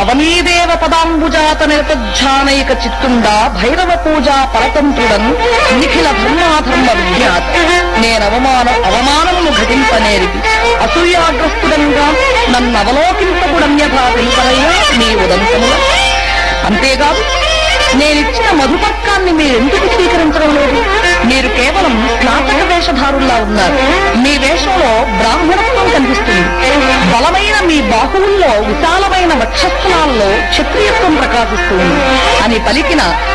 అవనీదేవ పదాంబుజాత నిరతధ్యానైక చిత్తుండా భైరవ పూజా పరతంత్రుడను నిఖిల ధర్మాధర్మ విజ్ఞాత నేనవమాన అవమానమును ఘటింపనేరిది అసూయాగ్రస్తుడంగా నన్ను అవలోకింపకుడన్యథా తెలుపనయ్యా నీ ఉదంతముల అంతేకాదు నేనిచ్చిన మధుపర్కాన్ని మీరెందుకు స్వీకరించడం లేదు మీరు కేవలం స్నాతక వేషధారుల్లా ఉన్నారు మీ వేషంలో బ్రాహ్మణత్వం కనిపిస్తుంది బలమైన మీ బాహువుల్లో విశాలమైన వక్షస్థలాల్లో క్షత్రియత్వం ప్రకాశిస్తుంది అని పలికిన